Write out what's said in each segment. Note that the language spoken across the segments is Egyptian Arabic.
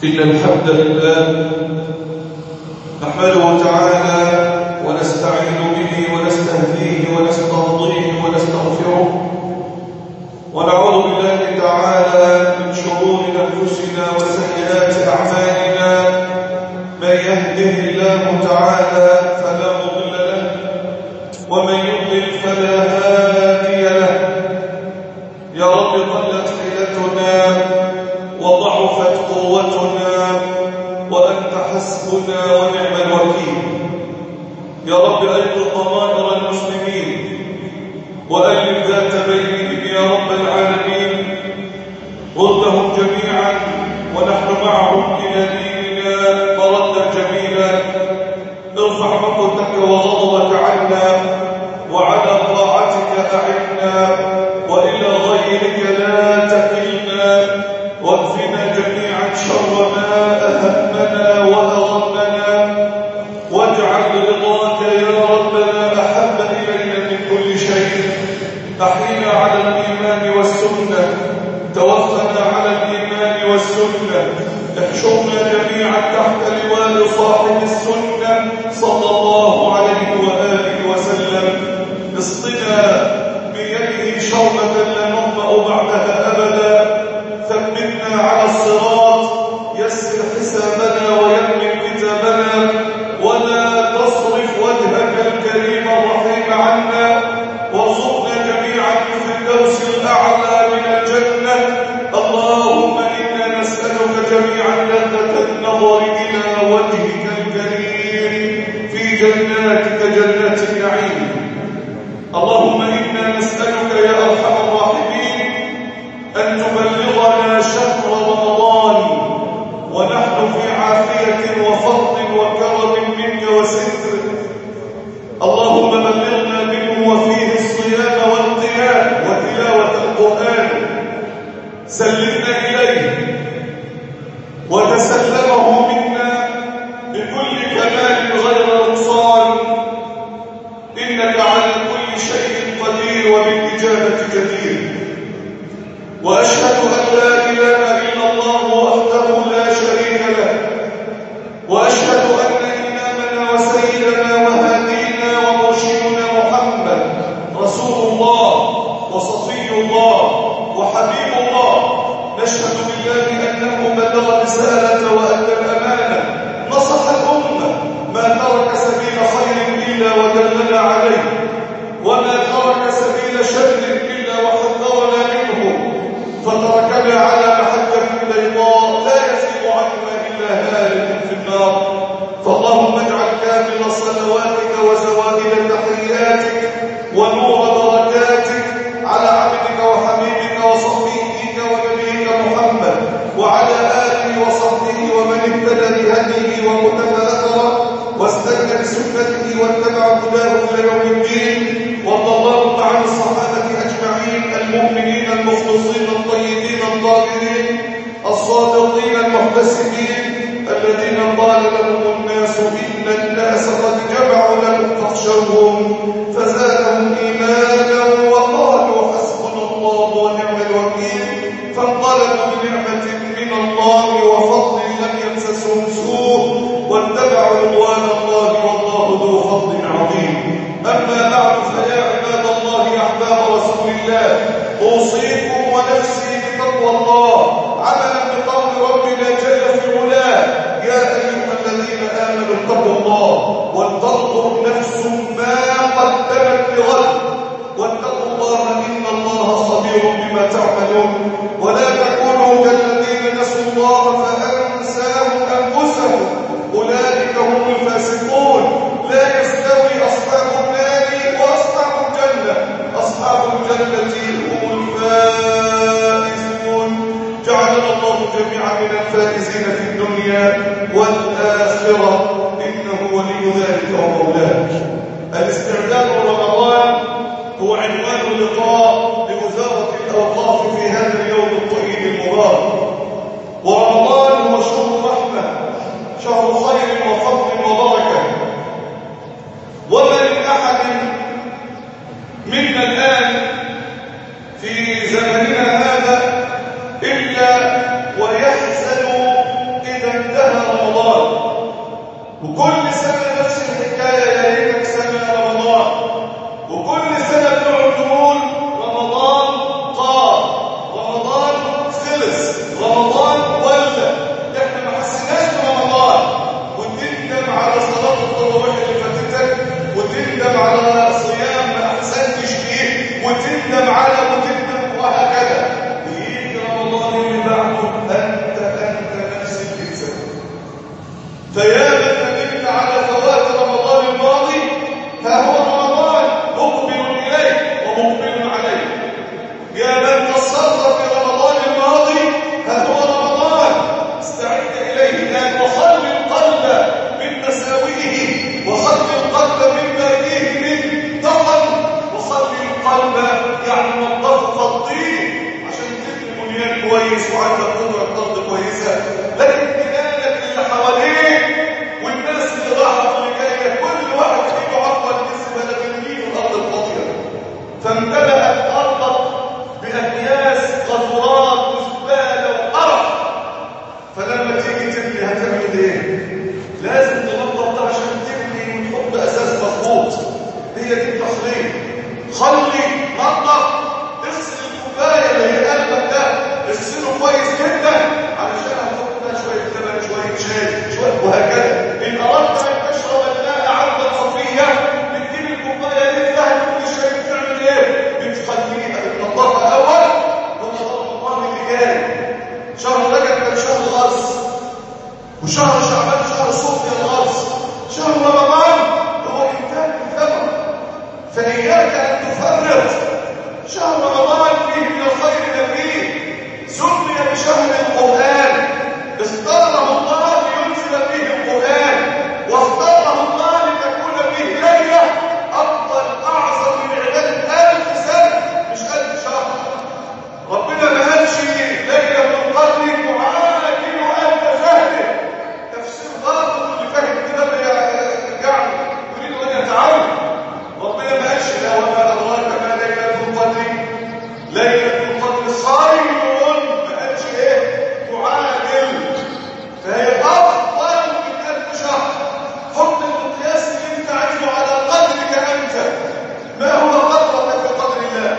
إن الحمد لله نحمده تعالى ونستعين به ونستهديه ونسترضيه ونستغفره ونعوذ بالله تعالى من شرور أنفسنا وسيئات أعمالنا من يهده الله تعالى فلا مضل له ومن يضلل فلا هادي له يا رب قلت حيلتنا وضعفت قوتنا وأنت حسبنا ونعم الوكيل يا رب أيد ضمائر المسلمين وألف ذات بينهم يا رب العالمين ردهم جميعا ونحن معهم إلى ديننا مردا جميلا ارفع مقتك وغضبك عنا وعلى طاعتك أعنا وإلى غيرك لا تكلنا واكفنا جميعا شر ما أهمنا وأغمنا واجعل رضاك يا ربنا أحب إلينا من كل شيء أحينا على الإيمان والسنة توفنا على الإيمان والسنة احشرنا جميعا تحت لواء صاحب السنة صلى الله عليه وآله وسلم اسقنا بيده شربة لا نظمأ بعدها أبدا ثبتنا على الصراط يسر حسابنا ويمن كتابنا ولا تصرف وجهك الكريم الرحيم عنا وارزقنا جميعا الفردوس الأعلى من الجنة اللهم إنا نسألك جميعا لذة النظر إلى وجهك الكريم في جناتك جنات النعيم اللهم إنا نسألك يا أرحم الراحمين أن تبلغنا شهر رمضان ونحن في عافية وفضل وكرم منك وستر اللهم بلغنا منه وفيه الصيام والقيام وتلاوة القرآن سلمنا إليه وتسلمه منا بكل كمال غير نقصان إنك على كل شيء قدير وبالإجابة جدير وأشهد أن لا إله إلا الله وحده لا شريك له وأشهد أن إمامنا وسيدنا وهدينا ومرشدنا محمد رسول الله وصفي الله وحبيب الله نشهد بالله أنه بلغ الرسالة وأدى الأمانة نصح الأمة ما ترك سبيل خير إلا ودلنا عليه وما ترك سبيل شر إلا وحذرنا منه فتركنا على محجة بيضاء لا يزيغ عنها إلا هالك في النار فاللهم اجعل كامل صلواتك وزوائد تحياتك ونور بركاتك على عبدك وحبيبك وصفيك ونبيك محمد وعلى آله وصحبه ومن اهتدى بهديه ومتبع أثره واستنى بسنته واتبع هداه إلى يوم الدين وارض اللهم عن الصحابة أجمعين المؤمنين المخلصين الطيبين الطاهرين الصادقين المحتسبين الذين قال لهم الناس إن الناس قد جمعوا لكم فاخشوهم فزادهم إيمانا وقالوا حسبنا الله ونعم الوكيل فانقلبوا بنعمة من الله وفضل لم يمسسهم سوء واتبعوا رضوان الله والله ذو فضل عظيم أما بعد فيا عباد الله أحباب رسول الله أوصيكم ونفسي بتقوى الله عملا بقول ربنا جل في علاه يا أيها الذين آمنوا اتقوا الله ولتنظر نفس ما قدمت لغد واتقوا الله إن الله خبير بما تعملون ولا تكونوا كالذين نسوا الله فأنساهم أنفسهم أولئك هم الفاسقون لا يستوي أصحاب النار وأصحاب الجنة أصحاب الجنة هم الفائزون جعلنا الله جميعا من الفائزين في الدنيا والآخرة إنه ولي ذلك ومولاه الاستعداد رمضان هو عنوان اللقاء بوزارة الأوقاف في هذا اليوم الطيب المبارك ورمضان هو شهر رحمة شهر خير وفضل وبركة وما من أحد منا الآن في زمننا هذا إلا ويحزن إن وشهر شعبان شهر صوفي الغرس شهر رمضان هو إنتاج الثمر فإياك أن تفرط شهر رمضان فيه من الخير نبيه سمي بشهر القرآن اختاره الله لينزل به القرآن واختاره الله لتكون به ليلة أفضل أعظم من عبادة ألف سنة مش ألف شهر ربنا ما قالش ليلة القدر معاكل ألف شهر تفسير باطل اللي فاهم كده يعني يريد أن يتعلم ربنا ما قالش لا وما أدراك ما ليلة القدر ليلة القدر خير ما قالش إيه تعادل فهي أفضل من ألف شهر حط المقياس اللي أنت عايزه على قدرك أنت ما هو قدرك بقدر الله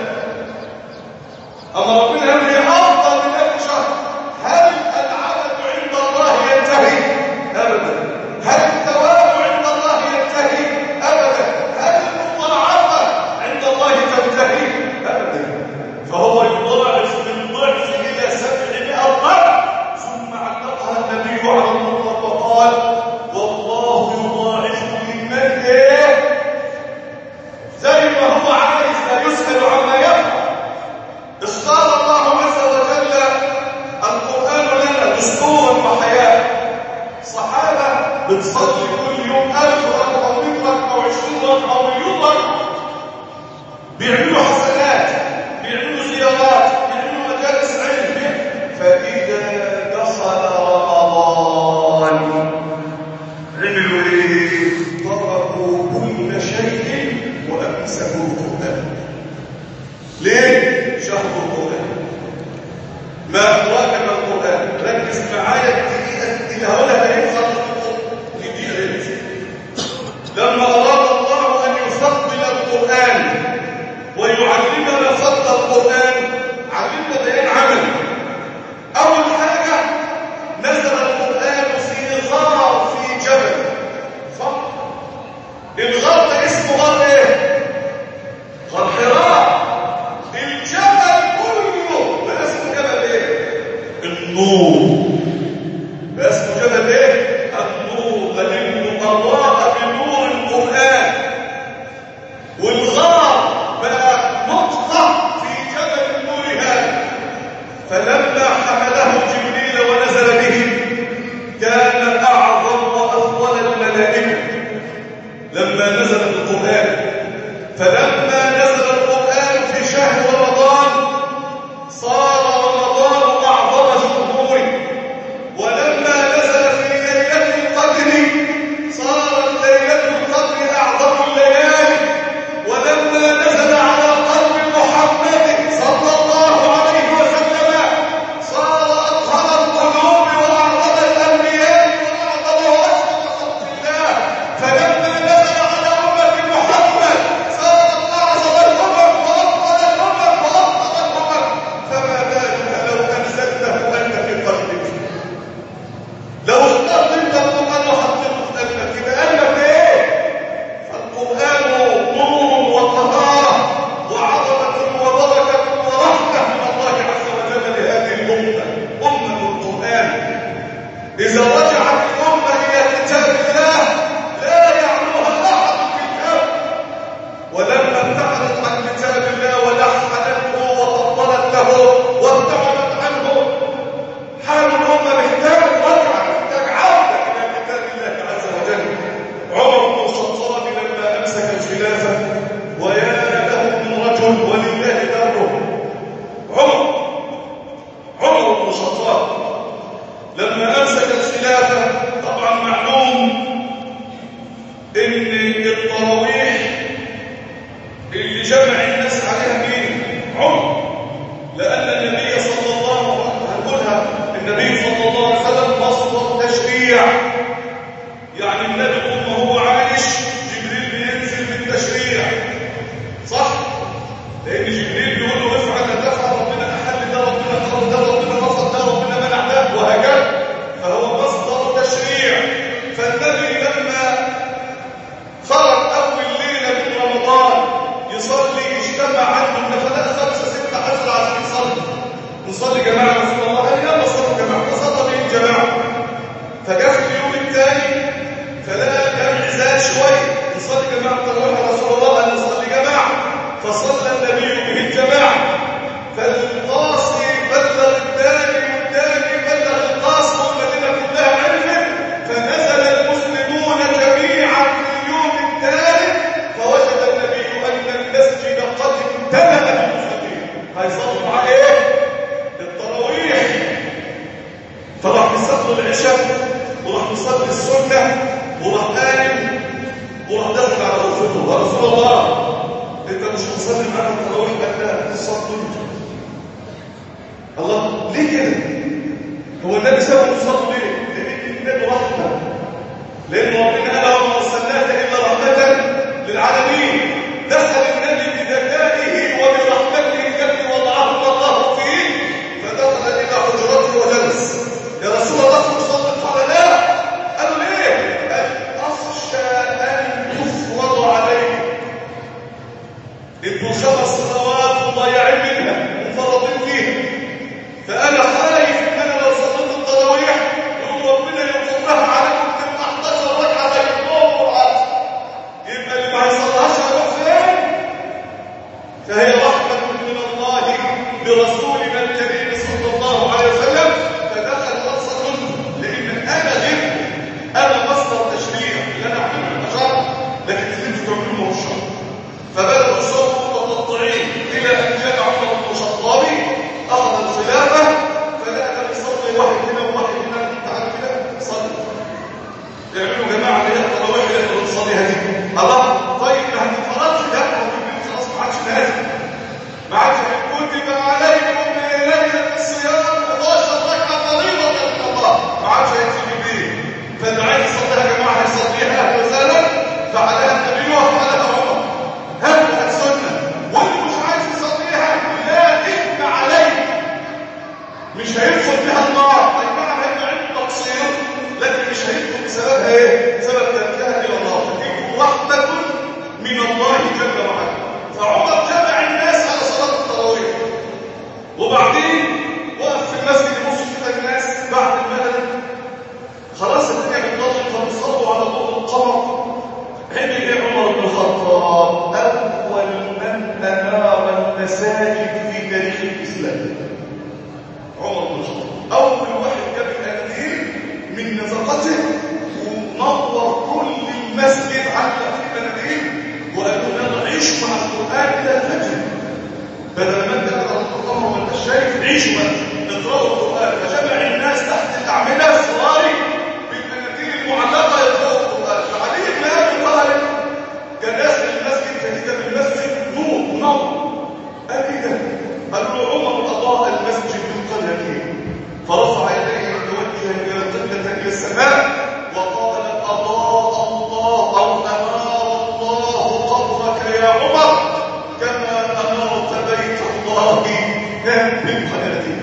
أما ربنا يقول هي أفضل من ألف شهر هل العمل عند الله ينتهي؟ أبدا هل الثواب عند الله ينتهي؟ أبدا هل المضاعفة عند الله تنتهي؟ أبدا فهو يضاعف من ضعف إلى سبعمائة ضعف ثم علقها النبي على المطلق وقال والله يضاعف لمن إيه؟ زي ما هو عايز لا يسأل عما يفعل اختار الله عز وجل القرآن لنا دستورا وحياة صحابة بتصلي كل يوم ألف ركعة أو مئة ركعة أو عشرين ركعة أو مليون ركعة بيعملوا حسنات بيعملوا زيارات بيعملوا مجالس علم فإذا دخل رمضان عملوا إيه؟ تركوا كل شيء وأمسكوا القرآن ليه؟ شهر القرآن ما أدراك ما القرآن ركز معايا دقيقة إلى هنا هيوصل لدقيقة لما أراد الله أن يفضل القرآن ويعلمنا فضل القرآن علمنا بيان عمل أول حاجة نزل القرآن في غار في جبل صح؟ الغار ده اسمه غار ايه؟ غار حراء الجبل كله بقى اسمه جبل ايه النور بقى اسمه جبل ايه النور لانه اضاء بنور القران والغار بقى نقطه في جبل النور هذا فلما حمله جبريل ونزل به كان اعظم وافضل الملائكه لما نزل القران فلما نزل القرآن في شهر رمضان صار رمضان أعظم جمهور ولما نزل في ليلة القدر صارت ليلة القدر أعظم الليالي ولما نزل على قلب محمد صلى الله عليه وسلم صار أطهر القلوب وأعظم الأنبياء وأعظم وأشرف خلق الله فلما نزل على أمة محمد صارت أعظم الأمم وأفضل الأمم وأفضل الأمم فما بالك لو أنزلته أنت في قلبك لو اخترت انت القرآن وحطيته في قلبك يبقى قلبك ايه؟ فالقرآن نور وطهارة وعظمة وبركة ورحمة من الله عز وجل لهذه الأمة أمة القرآن إذا رجعت الأمة إلى كتاب الله لا يعلوها أحد في الكون ولما ابتعدت عن كتاب الله ولحنته وفضلت له وابتعدت عنه حال الأمة محتاج رجعة محتاج عودة إلى كتاب الله عز وجل عمر بن الخطاب لما أمسك الخلافة ويا له من رجل ولله دره عمر عمر بن الخطاب لما أمسك الخلافة طبعا معلوم إن التراويح اللي جمع الناس عليها مين؟ عمر لأن النبي صلى الله هنقولها النبي صلى الله عليه وسلم مصدر تشريع يعني النبي طول ما هو عايش جبريل بينزل بالتشريع صح؟ لأن جبريل بيقول له افعل لا تفعل ربنا أحل ده ربنا فرض ده ربنا رفض ده ربنا منع ده وهكذا فهو مصدر تشريع فالنبي لما خرج أول ليلة من رمضان يصلي اجتمع عنه النفلات خمسة ستة عشر عشان يصلي نصلي جماعة رسول الله قال يلا صلوا جماعة فصلى بهم جماعة فجاء في صلوا العشاء وراح مصلي السنه وراح قايم وراح داخل على غرفته يا رسول الله انت مش مصلي معانا التراويح لا تصلوا الله ليه كده هو النبي سوى يصلوا ليه لان النبي رحمه لان ربنا قال وما ارسلناك الا رحمه للعالمين دخل النبي بذكائه وبرحمته التي وضعه الله فيه فدخل الى حجرته وجلس يا رسول الله صلى قال لا قالوا ليه قال اخشى ان يفرض عليك انتوا خمس صلوات مضيعين منها ومفرطين فيها فانا خايف ان انا لو صليت التراويح يقول ربنا يغفرها عليكم تبقى 11 ركعه زي الظهر والعصر يبقى اللي ما هيصليهاش هيروح فين فهي رحمه من الله برسولنا الكريم صلى الله عليه وسلم فدخل مصدر منه لان انا غير انا مصدر تشريع اللي انا اعمله شرع لكن اللي انتوا تعملوه هو الشرع فبدأوا يصرفوا متقطعين إلى أن جاء عمر بن الخطاب أخذ الخلافة فلا كان يصلي واحد هنا وواحد هنا تعالوا كده صلي يعملوا جماعة اللي هي التراويح اللي احنا بنصليها دي الله طيب ما هتتفرجش لا هو خلاص ما عادش لازم ما عادش كتب عليكم ليلة الصيام 11 ركعة فريضة من الله ما عادش هيكتب بيه فاللي عايز يصليها يا جماعة هيصليها أهلا وسهلا فعليها النبي وعليها عمر هذا السنة واللي مش عايز يصليها لا إثم عليه مش هيدخل بها النار أي نعم هيبقى عنده تقصير لكن مش هيدخل بسببها ايه؟ بسبب تركها إلى الله فتكون رحمة من الله جل وعلا فعمر جمع الناس على صلاة التراويح وبعدين وقف في المسجد يبص كده الناس بعد المغرب خلاص الدنيا بتضلم فبيصلوا على ضوء القمر هنا ايه عمر بن الخطاب اول من انار المساجد في تاريخ الاسلام عمر بن الخطاب اول واحد جاب القنديل من نزقته ونور كل المسجد على في مناديل وقال لنا نعيش مع القران الى الفجر بدل ما انت تقرا القران وما انت شايف عيش اقرأوا القران فجمع الناس تحت الاعمده الصواري بالمناديل المعلقه يقرأوا القران فعلي بن ابي طالب كان يسال المسجد فإذا بالمسجد نور نور قال ايه ده؟ قال له عمر اضاء المسجد بالقلم فرفع يديه متوجها الى القبله الى السماء وقال اضاء الله او انار الله قبرك يا عمر كما انرت بيت الله بالقناديل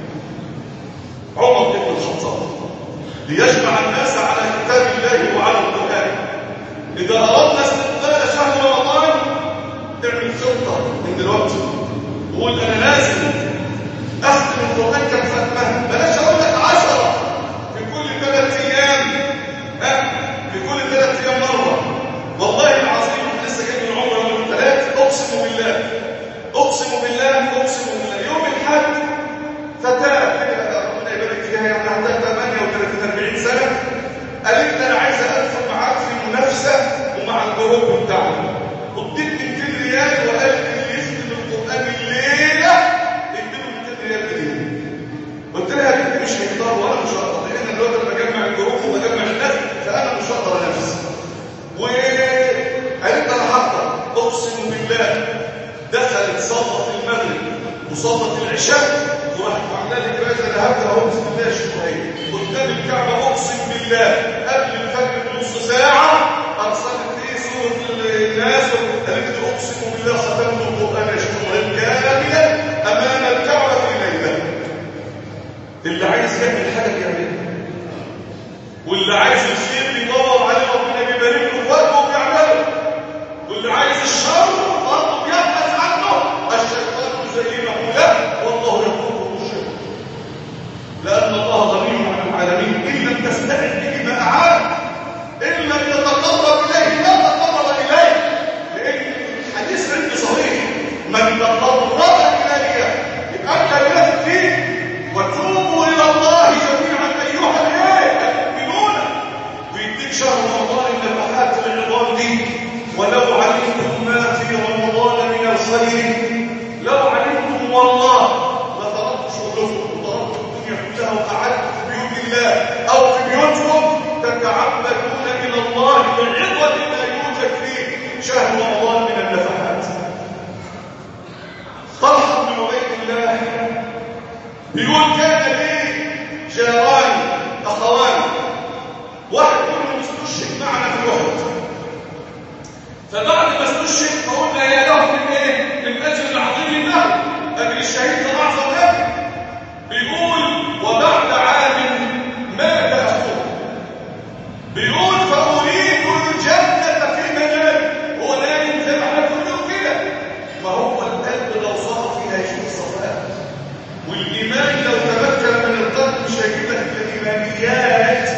عمر بن الخطاب ليجمع الناس على كتاب الله وعلى القران اذا اردنا استقبال شهر رمضان اعمل خطه من دلوقتي وقول انا لازم اختم القران كم ختمه بلاش اقول لك 10 في كل ثلاث ايام ها في كل ثلاث ايام مره والله العظيم لسه جاي من عمره يوم الثلاث اقسم بالله اقسم بالله اقسم بالله يوم الاحد فتاه كده ربنا يبارك فيها يعني عندها 38 40 سنه قالت لي انا عايزه ادخل معاك في منافسه ومع الجروب بتاعنا اديتني 200 ريال وقالت اللي يختم القران الليله اديله 200 ريال جديد قلت لها يا بنتي مش هيقدروا وانا مش هقدر لان دلوقتي انا بجمع الجروب وبجمع الناس فانا مش هقدر انافس وقالت انا هقدر اقسم بالله دخلت صلاه المغرب وصلاه العشاء وراحت عامله لي كده ذهبت اهو بسم الله شويه قدام الكعبه اقسم بالله قبل الفجر بنص ساعه ارسلت ايه سوره الناس قالت لي اقسم بالله ختمت القران يا شيخ ابراهيم كاملا امام الكعبه في ليله اللي عايز يعمل حاجه يعملها واللي عايز الخير بيدور عليه ربنا بيبارك له في وقته وبيعمله واللي عايز الشر برضه بيبحث عنه الشيطان يزينه له والله يقول الشر لان الله غني عن العالمين ان لم تستعد به ما اعان ان لم يتقرب اليه لا تقرب اليه لان الحديث عندي صحيح من تقرب الي يبقى انت لازم فيه وتوبوا الى الله جميعا ايها الايه المؤمنون ويديك شهر رمضان النفحات العظام دي ولو علمتم ما في رمضان من الخير لو علمتم والله لتركت شغلكم وتركت الدنيا كلها وقعدت في بيوت الله أو في بيوتهم تتعبدون إلى الله بعظم ما يوجد فيه شهر رمضان من النفحات طلحة بن عبيد الله بيقول كان لي جاران أخوان واحد منهم استشهد معنا في أحد فبعد ما استشهد فقلنا يا له من ايه من اجل العظيم له اجل الشهيد الاعظم له بيقول وبعد عام مات اخوه بيقول فاريد الجنه في منامي هو نايم زي ما احنا بنقول كده ما هو القلب لو صار فيها يشوف صفاء والايمان لو تمكن من القلب مش هيجيب لك الايمانيات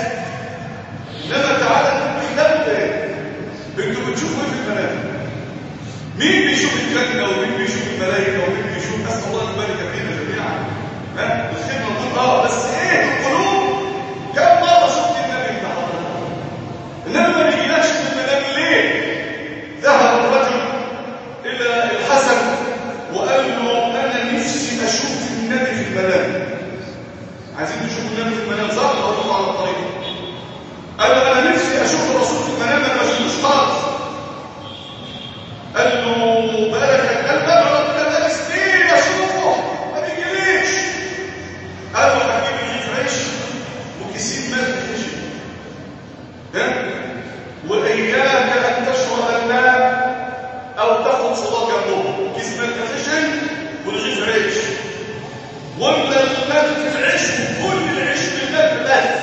انما تعالى نحلم انتوا بتشوفوا ايه في الملائكه مين بيشوف الجنه ومين بيشوف الملائكه ومين بيشوف اسال الله الملك فينا جميعا ها الخدمه تقول اه بس ايه القلوب كم مره شفت النبي بتاع حضرتك النبي ما بيجيلكش في المنام ليه ذهب الرجل الى الحسن وقال له انا نفسي اشوف النبي في المنام عايزين تشوفوا النبي في المنام صح ولا على الطريق قال له انا نفسي اشوف الرسول في المنام انا ما شفتوش خالص قال له بالك قال بقى ربنا بقى سنين اشوفه ما بيجيليش قال له هجيب رغيف عيش وكيسين ماء خشن ها واياك ان تشرب الماء او تاخذ صداق النوم كيس ماء خشن ورغيف عيش واملى الماء في العيش وكل العيش بالماء بس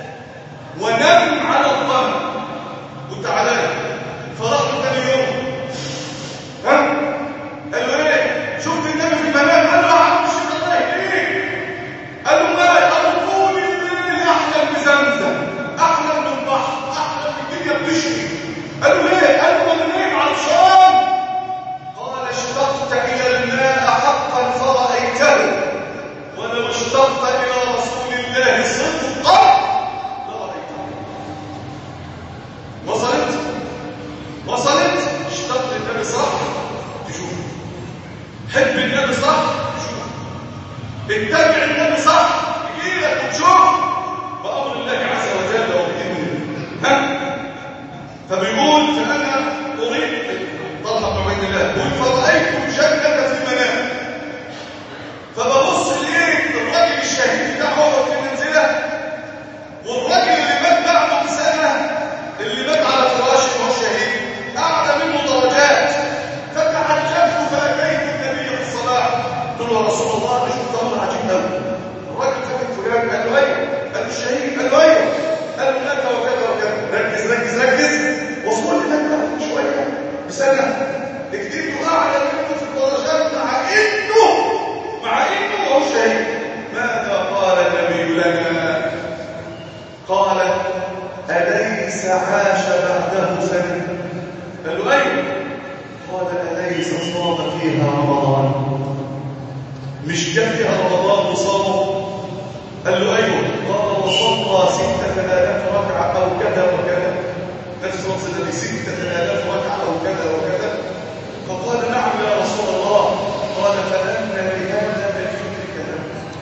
ونام على الظهر وتعالى فرغت ثاني يوم ها قال له ايه شفت النبي في المنام قال له عم مش الله ليه قال له ما قال له طول الليل احلم بزمزم احلم بالبحر احلم بالدنيا بتشتي قال له ليه قال له انا نايم عطشان قال اشتقت الى الماء حقا فرايته ولو اشتقت الى رسول الله صدقا وصلت وصلت اشتقت النبي صح تشوف حب النبي صح تشوف اتبع النبي صح يجيلك وتشوف بأمر الله عز وجل وبإذنه ها فبيقول فأنا أريد طلع من عبيد الله يقول فرأيت الجنة في المنام فببص لقيت الراجل الشهيد بتاعه هو في المنزله والراجل اللي مات بعده بسنه اللي مات على فراشه وهو شهيد اعلى منه درجات فتعجبت فاتيت النبي في الصلاه قلت له يا رسول الله انا شفت امر عجيب قوي الراجل فاكر فلان قال له ايوه قال له الشهيد قال له ايوه قال له كذا وكذا وكذا ركز ركز ركز وصول لي مات شويه بسنه اكتبته اعلى منه في الدرجات مع انه مع انه هو شهيد ماذا قال النبي لنا قال أليس عاش بعده سنة قال له أيوة قال أليس صام فيها رمضان مش جاء فيها رمضان وصامه قال له أيوة قال وصلى ستة آلاف ركعة أو كذا وكذا نفس نص النبي ستة آلاف ركعة أو كذا وكذا فقال نعم يا رسول الله قال فأن لهذا بالفكر كذا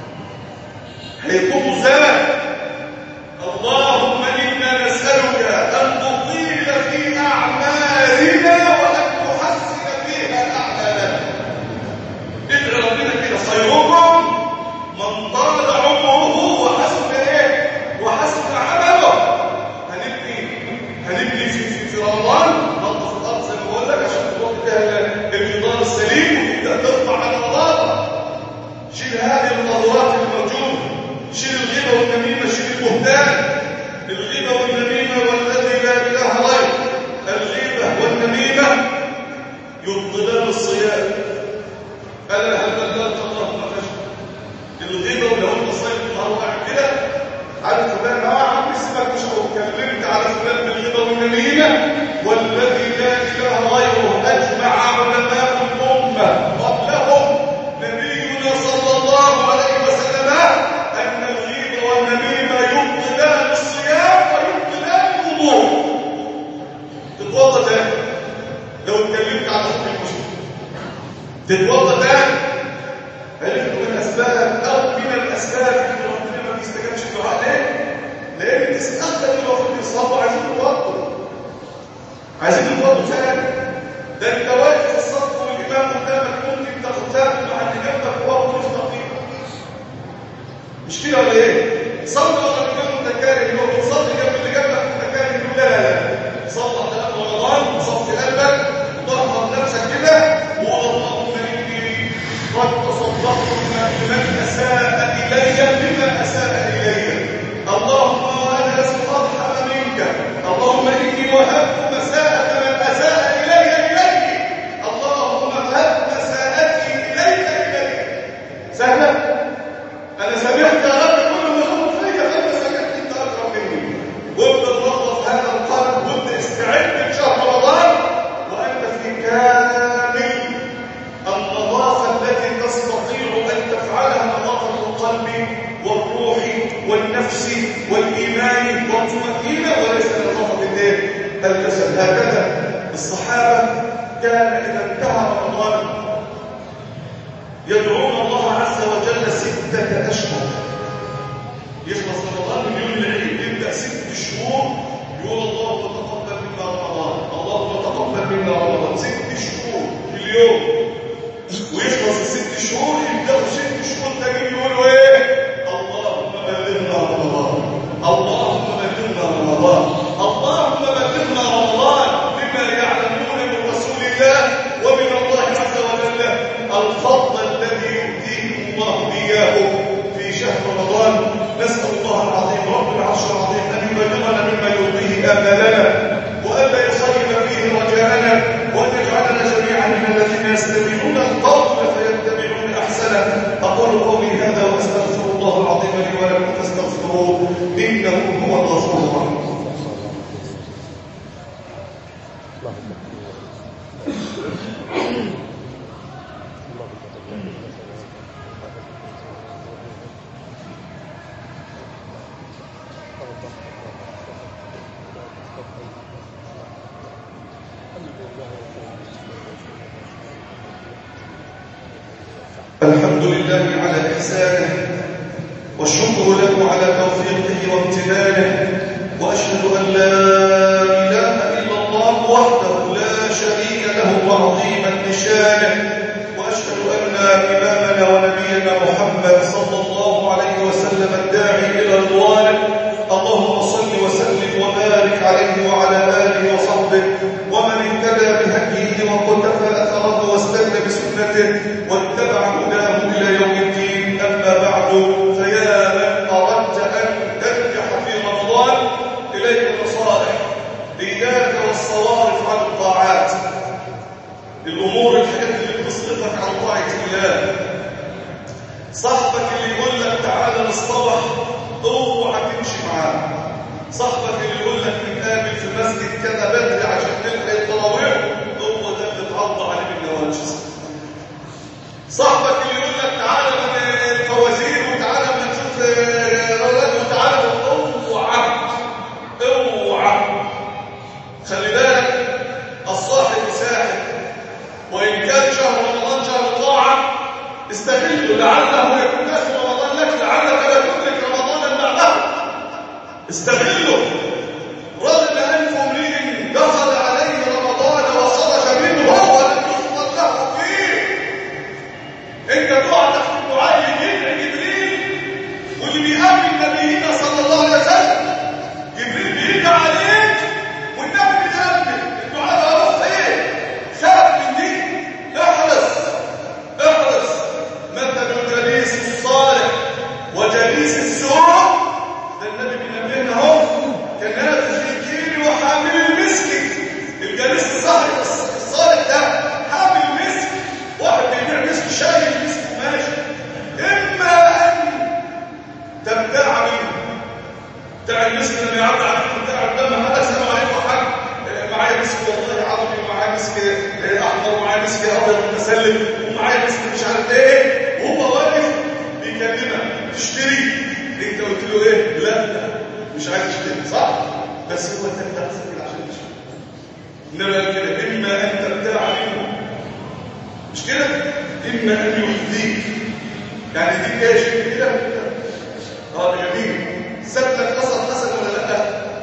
هيقوم زاد اللهم إنا نسألك أن تطيل في أعمالنا وأن تحسن فيها أعمالنا ادعي ربنا كده خيركم من طال عمره وحسن إيه وحسن عمله هنبني هنبني في في, في رمضان نظف الأرض زي ما بقول لك عشان تروح فيها الجدار السليم وتبدأ ترفع على رمضان شيل هذه القدرات الموجودة شيل الغيبة والنميمة شيل البهتان الغيبة والنميمة والذي لا إله غيره الغيبة والنميمة يبطلان الصيام ألا هل بلغت اللهم فشل الغيبة ولو أنت صايم النهار واحد كده عارف فلان اه عم اسمك مش اتكلمت على فلان بالغيبة والنميمة والذي لا إله غيره أجمع علماء الأمة قبلهم نبينا صلى الله عليه وسلم أن الغيبة والنميمة يبطلان الصيام ويبطلان الوضوء تتوضى تاني لو اتكلمت على حكم المسلم تتوضى تاني عرفت من الأسباب أو من الأسباب اللي ربنا ما بيستجابش الدعاء ليه؟ كانوا المفروض يصلوا عايزين يتوضوا عايزين يتوضوا تاني ده انت واقف في الصف والامام قدامك ممكن تغتاب مع اللي جنبك وهو مستقيم مش كده ولا ايه؟ صلي ورا الامام متكارم هو بتصلي جنب اللي جنبك متكارم يقول لا لا لا صلي على رمضان وصفي قلبك وضغط نفسك كده وقول اللهم اني قد تصدقت بمن اساء الي بما اساء الي اللهم انا لست ارحم منك اللهم اني وهبت مساءة من اساء الي اليك اللهم هب مساءتي اليك اليك سهله انا سمعت يا رب كل ما تقول فيا فانت سمعت انت اكرم مني وابدا تنظف هذا القلب وابدا استعد لشهر رمضان وانت في كامل النظافه التي تستطيع ان تفعلها نظافه القلب والروح والنفس والايمان والطمانينه وليس نظافه الايه الجسد هكذا الصحابه كان اذا انتهى رمضان يدعون الله عز وجل ستة أشهر يخلص رمضان من يوم العيد يبدأ ست شهور يقول اللهم تقبل منا رمضان اللهم تقبل منا رمضان ست شهور في اليوم ويخلص الست شهور يبدأوا ست شهور تانيين يقولوا ايه اللهم بلغنا رمضان اللهم بلغنا رمضان اللهم بلغنا رمضان بما يعلمون من رسول الله ومن الله عز وجل الفضل الذي يؤتيه الله إياه في شهر رمضان نسأل الله العظيم رب العرش العظيم أن يبلغنا مما يرضيه آمالنا وألا يخيب فيه رجاءنا وأن يجعلنا جميعا من الذين يستمعون القول فيتبعون أحسنه أقول قولي هذا وأستغفر الله العظيم لي ولكم فاستغفروه إنه هو الغفور الرحيم الحمد لله على إحسانه والشكر له على توفيقه وامتنانه وأشهد أن لا إله إلا الله وحده لا شريك له وعظيما بشانه وأشهد أن إمامنا ونبينا محمد صلى الله عليه وسلم الداعي إلى رضوانه اللهم صل وسلم وبارك عليه وعلى آله وصحبه ومن اهتدى بهديه وقتفى أثره واستنى بسنته واتبع هداه إلى يوم الدين أما بعد فيا من أردت أن تنجح في رمضان إليك النصائح إياك والصوارف عن الطاعات الأمور الحاجات اللي بتصرفك عن طاعة الله صاحبك اللي يقول لك تعالى نصطبح اوعى تمشي معاه صاحبك اللي يقول لك نتقابل في مسجد كذا بدري عشان نلحق التراويح هو ده اللي بتعض عليه بالنواجس صاحبك اللي يقول لك تعالى من الفوازير وتعالى من نشوف رولات وتعالى اوعى اوعى خلي بالك الصاحب ساحب وان كان شهر رمضان شهر طاعه استغله لعله يكون داخل رمضان لك لعلك لا تدرك رمضانا بعده استغله رغم انف امرئ دخل عليه رمضان وخرج منه هو لم يخبر له فيه انت تقع تحت الدعاء يدعي جبريل واللي بيقابل نبينا صلى الله عليه وسلم جبريل بيدعي عليك والنبي بيقابل الدعاء ده هروح فين خاف من دي احرص احرص مثل الجليس الصالح وجليس السوء ده النبي بينبهنا اهو كنافذ الكيل وحامل المسك الجليس الصالح الصالح ده حامل المسك واحد بيبيع مسك شايل مسك ماشي اما ان تبتاع منه بتاع المسك لما يعدي عليك بتاع قدام هذا السلام عليكم يا حاج آه، معايا مسك والله عربي ومعايا مسك آه، احمر ومعايا مسك ابيض متسلم ومعايا مسك مش عارف ايه وهو واقف بيكلمك تشتري انت قلت له ايه لا مش عايز اشتري صح بس هو انت بتحسب كده عشان تشتري انما كده اما ان تبتاع منه مش كده اما ان يؤذيك يعني دي ايه شيء كده اه جميل سبت لك اثر حسن ولا لا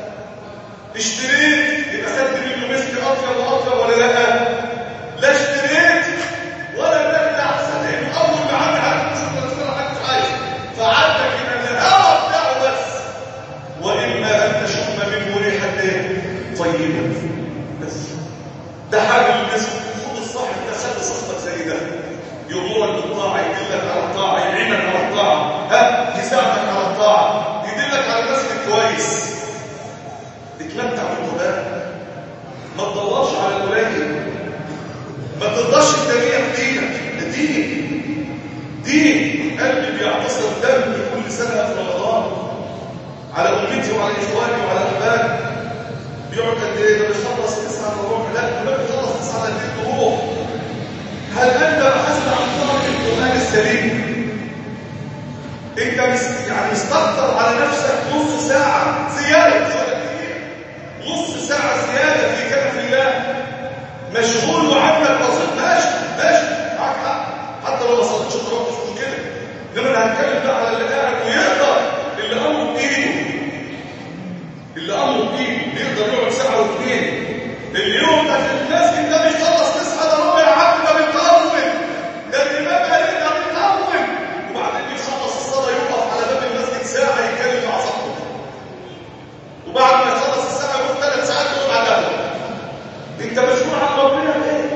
كويس اتمتع بالقرآن ما تدورش على القليل ما ترضاش التانية بدينك دين دين قلبي بيعتصر دم كل سنة في رمضان على أمتي وعلى إخواني وعلى أحبابي بيقعد قد إيه ده بيخلص تسعة روح لا ده بيخلص تسعة قد روح هل أنت بحثت عن طرق القرآن السليم؟ أنت مس- يعني مستكتر على نفسك نص ساعة زيادة نص ساعة زيادة في كلام الله مشغول وعندك بسيط ماشي ماشي معاك حق حتى لو ما صليتش التراويح مش مشكلة انما انا هتكلم بقى على اللي قاعد ويقدر اللي امره بايده اللي امره بايده يقدر يقعد ساعة واثنين اليوم ده في المسجد ده بيخلص تسعة ده ربع يا عم ده بيطول ده الامام قال لي ده بيطول وبعدين بيخلص الصلاة يقف على باب المسجد ساعة يتكلم مع صاحبه وبعد ما يخلص الساعة يقف ثلاث ساعات يقعد على القهوة انت مشغول عن ربنا بايه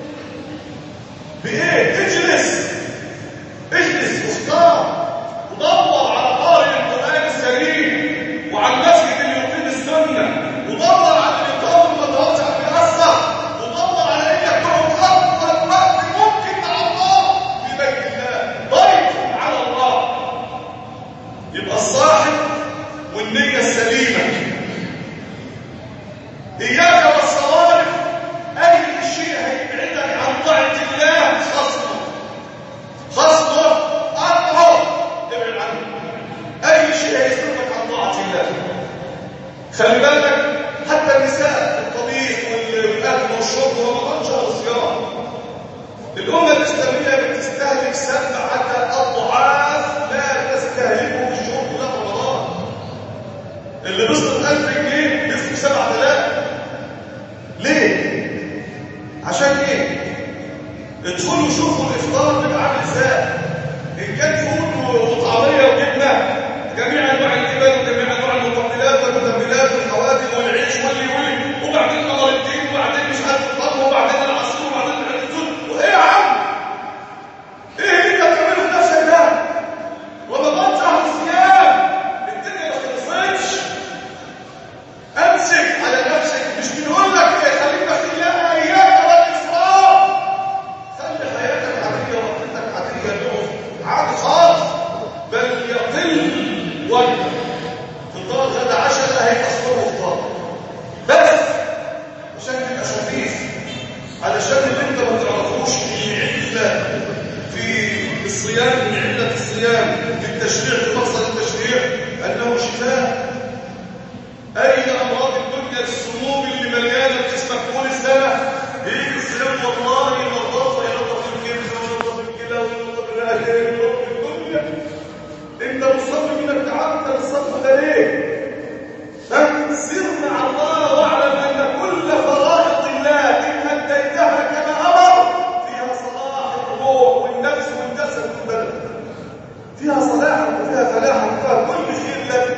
بايه اجلس اجلس واختار ودور على قارئ القران الكريم وعلى المسجد اللي يقيم السنه ودور على اللي يقوم المدرسه اللي بيأثر ودور على انك تقعد افضل وقت ممكن مع الله في بيت الله ضيف على الله يبقى الصاحب والنيه السليمه إياك والصوارف أي شيء هيبعدك عن طاعة الله خصمه خصمه قطعه ابعد عنه أي شيء هيصرفك عن طاعة الله خلي بالك حتى النساء الطبيخ والأكل والشرب ورمضان شهر الصيام الأمة الإسلامية بتستهلك سبعة أضعاف ما تستهلكه في الشهور كلها في رمضان اللي بيصرف 1000 جنيه بيصرف 7000 ليه؟ عشان ايه؟ ادخلوا شوفوا الافطار بيبقى عامل ازاي ان كان فول وطعميه وجبنه جميع انواع الجبن وجميع انواع المقبلات والمتبلات والحوادق والعيش واللي واللي وبعدين قمر الدين وبعدين مش عارف الفطر وبعدين العصير وبعدين العيش وايه يا عم؟ ايه اللي انت بتعمله في نفسك ده؟ رمضان شهر الصيام الدنيا ما خلصتش امسك على نفسك مش بنقول لك ايه خليك بخيل لا اياك والاسراف خلي حياتك عاديه وقتك عاديه نقف عادي خالص بل يقل وجهك فطار غدا عشاء لا هيتصور فطار بس عشان تبقى خفيف علشان اللي انت ما تعرفوش في عله في الصيام من عله الصيام في التشريع في مقصد التشريع انه شفاء أين أمراض الدنيا السموم اللي مليانة في جسمك طول السنة يجي الصيام والله ينظف وينظف الكبد وينظف الكلى وينظف الرئتين وينظف الدنيا أنت مصمم إنك تعطل الصف ده ليه؟ ها؟ سر مع الله واعلم أن كل فرائض الله إن أديتها كما أمر فيها صلاح الروح والنفس والجسد والبدن فيها صلاحا وفيها فلاحا وفيها كل شيء لك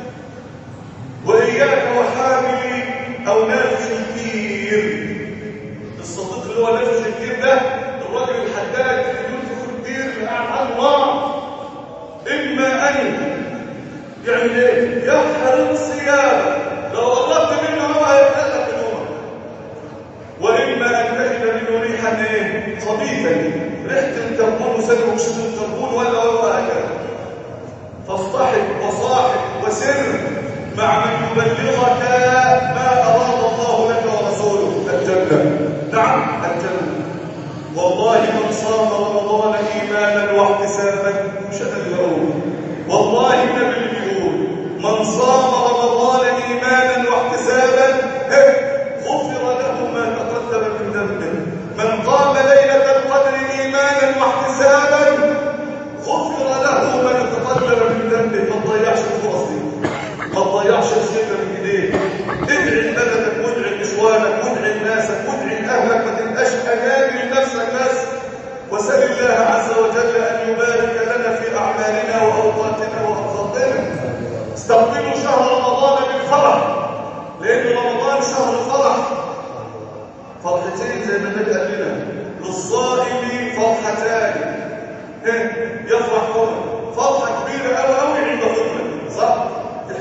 وإياك وحامل أو نافس الكير الصديق اللي هو نافس الكير ده الراجل الحداد اللي ينفخ الكير قاعد على النار إما أن يعمل إيه؟ يحرق ثيابه لو قربت منه هو هيتقلب منه وإما أن تجد منه ريحا إيه؟ خبيثة ريحة الكربون وسلم وشد الكربون ولا ولا هكذا فاصطحب وصاحب وسر مع من يبلغك ما أراد الله لك ورسوله الجنة نعم الجنة والله من صام رمضان إيمانا واحتسابا مش أنا اللي أقول والله النبي اللي بيقول من صام رمضان إيمانا واحتسابا إيه؟ غفر له ما تقدم من ذنبه من قام ليلة القدر إيمانا واحتسابا غفر له ما تقدم من ذنبه ما تضيعش الفرص دي ما تضيعش الخير من ايديك ادعي لبلدك وادعي لاخوانك وادعي لناسك وادعي لاهلك ما تبقاش اناني لنفسك بس وسل الله عز وجل ان يبارك لنا في اعمالنا واوقاتنا واوقاتنا استقبلوا شهر رمضان بالفرح لان رمضان شهر فرح فرحتين زي ما النبي قال لنا للصائم فرحتان يفرح هنا فرحه كبيره قوي قوي عند فطره صح تحس ان في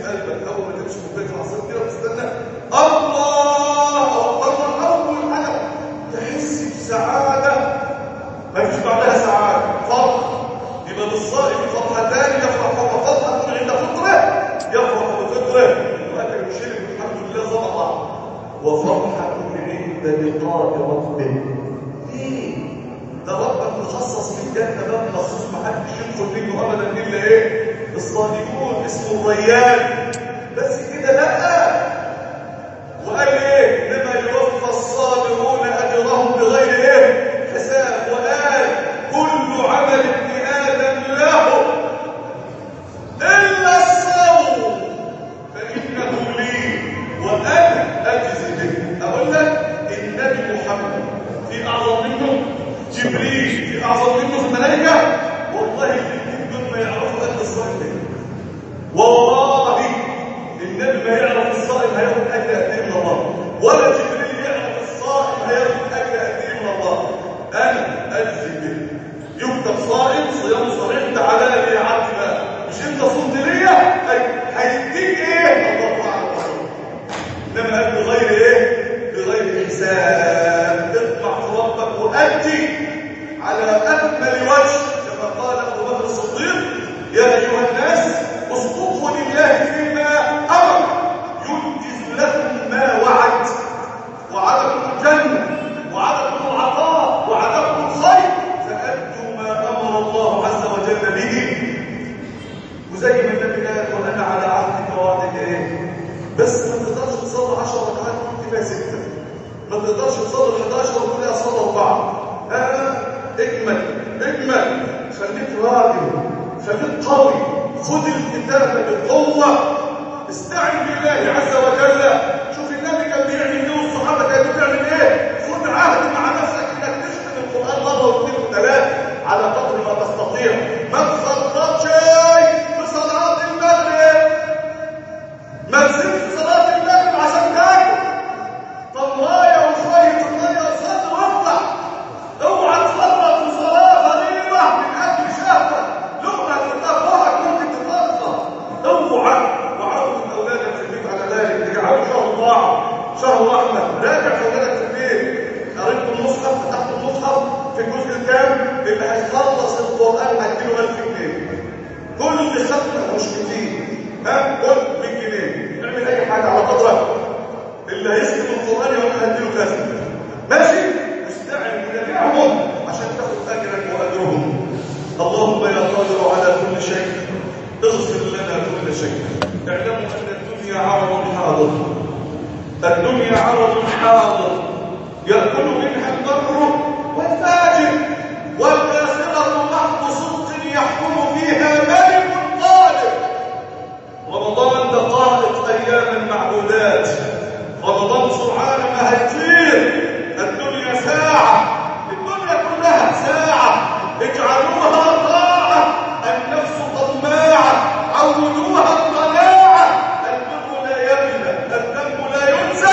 قلبك اول ما تمشي كوبايه العصير كده وتستنى الله اكبر اول حاجه تحس بسعاده ما فيش بعدها سعاده فرح يبقى بالصائم فرحتان يفرح فوق فرحه عند فطره يفرح بفطره وانت المشرك الحمد لله ظبط وفرحه عند لقاء ربه ليه ده ربك مخصص في الجنه باب مخصوص ما حدش يدخل منه ابدا الا ايه الصادقون اسمه الريان بس كده لا وقال ايه انما يوفى الصابرون اجرهم بغير ايه حساب وقال كل عمل ابن ادم له الا الصوم فانه لي وانا اجزي به اقول لك النبي محمد في اعظم منه جبريل في اعظم منه في الملائكه والله الاثنين دول ما يعرفوا قد الصائم والله النبي ما يعرف الصائم هياخد اجر قد ايه من الله ولا جبريل يعرف الصائم هياخد اجر قد ايه من الله انا اجزي به يكتب صائم صيام صحيح تعالى لي يا عبد بقى مش انت صمت ليا هيديك ايه الله اعلم انما قال بغير ايه بغير حساب اطمع في ربك وادي على اكمل وجه كما قال ابو بكر الصديق يا ايها الناس اصدقوا لله فيما امر ينجز لكم ما وعد وعدكم الجنه وعدكم العطاء وعدكم الخير فادوا ما امر الله عز وجل به وزي ما النبي قال وانا على عهدك ووعدك ايه بس ما تقدرش تصلي 10 ركعات وانت فيها سته ما تقدرش تصلي 11 وتقول يا صلاه اربعه ها اجمل اجمل خليك راجل خليك قوي خد الكتاب بالقوه استعن بالله عز وجل شوف النبي كان بيعمل ايه والصحابه كانوا بيعمل ايه خد عهد مع نفسك انك تختم القران مره واثنين وثلاثه على قدر ما تستطيع ما تصدقش في صلاه المغرب ما تسيبش صلاه المغرب عشان تاكل طلايه وشويه الميه وصلي واطلع اوعى تفرط في صلاه فريضه من اجل شهوه لقمه تتفوهك ممكن تتفضل اوعى وعود اولادك في البيت على ذلك تجعلوا شهر طاعه شهر رحمه راجع اولادك في البيت قريت المصحف فتحت المصحف في الجزء الكام اللي هيخلص القران هديله 1000 جنيه كل ختمه مش كتير ها قول 100 جنيه اعمل اي حاجه على قدرك اللي هيسلم القران يقول هديله كذا ماشي استعن بجميعهم عشان تاخد اجرك واجرهم اللهم يا قادر على كل شيء اغفر لنا كل شيء اعلموا ان الدنيا عرض حاضر الدنيا عرض حاضر يأكل منها البر والفاجر والآخرة محض صدق يحكم فيها ملك قادر رمضان دقائق أيام معدودات رمضان سرعان ما هيطير الدنيا ساعة الدنيا كلها ساعة اجعلوها طاعة النفس طماعة عودوها القناعة البر لا يبلى الذنب لا ينسى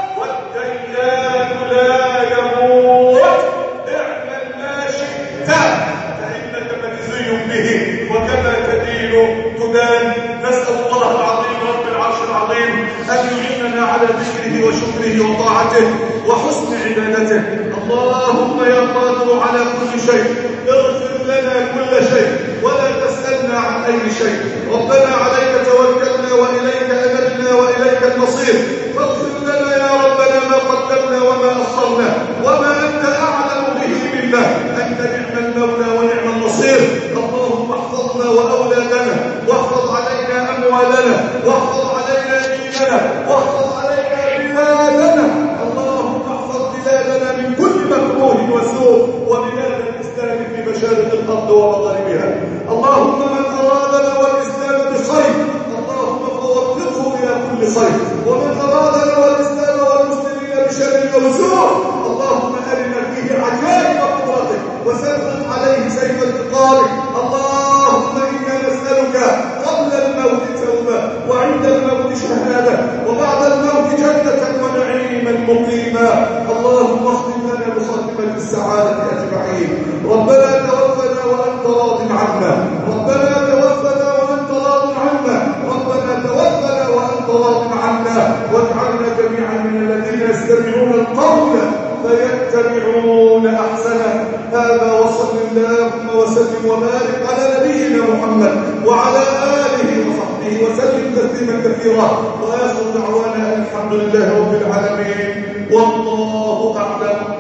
والديان لا يموت اعمل ما شئت فإنك مجزي به وكما تدين تدان نسأل الله العظيم رب العرش العظيم أن يعيننا على ذكره وشكره وطاعته وحسن عبادته اللهم يا قادر على كل شيء اغفر لنا كل شيء ولا تسألنا عن أي شيء ربنا عليك توكلنا وإليك أملنا وإليك المصير فاغفر لنا يا ربنا ما قدمنا وما أخرنا وما أنت أعلم به منا أنت نعم المولى ونعم النصير اللهم احفظنا وأولادنا واحفظ علينا أموالنا واحفظ علينا ديننا واحفظ علينا بلادنا اللهم احفظ بلادنا من كل مكروه وسوء وبلاد الإسلام في مشارق الأرض ومغاربها اللهم من أرادنا والإسلام بخير اللهم فوفقه إلى كل خير ومن أرادنا والإسلام والمسلمين بشر وسوء اللهم أرنا فيه عجائب قدرتك وسلط عليه سيف انتقامك اللهم إنا نسألك قبل الموت توبة وعند الموت شهادة وبعد الموت جنة ونعيما مقيما اللهم اختم لنا بخاتمة السعادة أجمعين ربنا توفنا وأنت راض عنا ربنا توفنا وأنت راض عنا يستمعون القول فيتبعون أحسنه هذا وصل اللهم وسلم وبارك على نبينا محمد وعلى آله وصحبه وسلم تسليما كثيرا وآخر دعوانا الحمد لله رب العالمين والله أعلم